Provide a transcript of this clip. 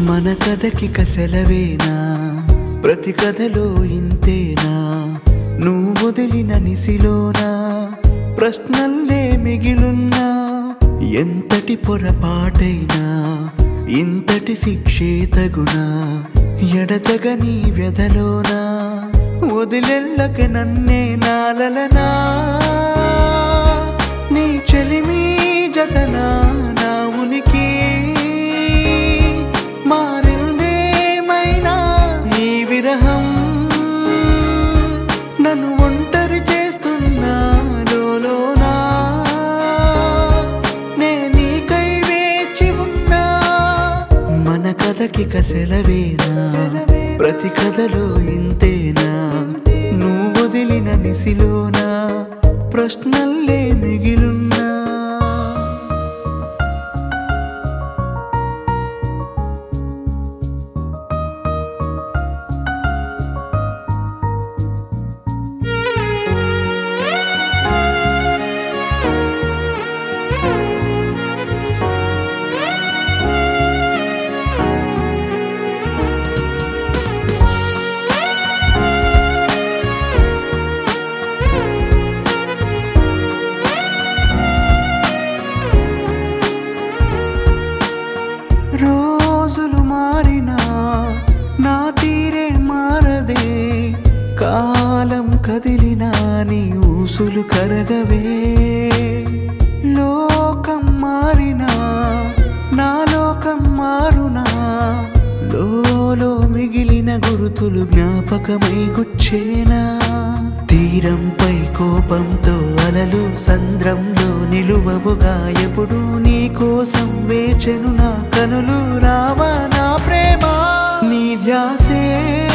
మన కథకి కసెలవేనా ప్రతి కథలో ఇంతేనా నువ్వు వదిలిన నిసిలోనా ప్రశ్నల్లే మిగిలున్నా ఎంతటి పొరపాటైనా ఇంతటి శిక్షే తగునా ఎడతగని వ్యధలోనా వదిలెళ్ళక నన్నే నాలలనా నీ చెలిమి జతనా నా ఉనికి మారిందేమైనా ఈ విరహం నన్ను ఒంటరి చేస్తున్నా లోలోనా నే నీకై వేచి ఉన్నా మన కథకి కసెలవేనా ప్రతి కథలో ఇంతేనా నువ్వు వదిలిన నిసిలోనా ప్రశ్నల్లే మిగిలున్నా రోజులు మారినా నా తీరే మారదే కాలం కదిలినా నీ ఊసులు కరగవే లోకం మారినా నా లోకం మారునా లోలో మిగిలిన గురుతులు జ్ఞాపకమై గుచ్చేనా తీరంపై కోపంతో అలలు సంద్రంలో నిలువవుగా ఎప్పుడు నీ కోసం వేచెను నా కనులు రావా నా ప్రేమ నీ ధ్యాసే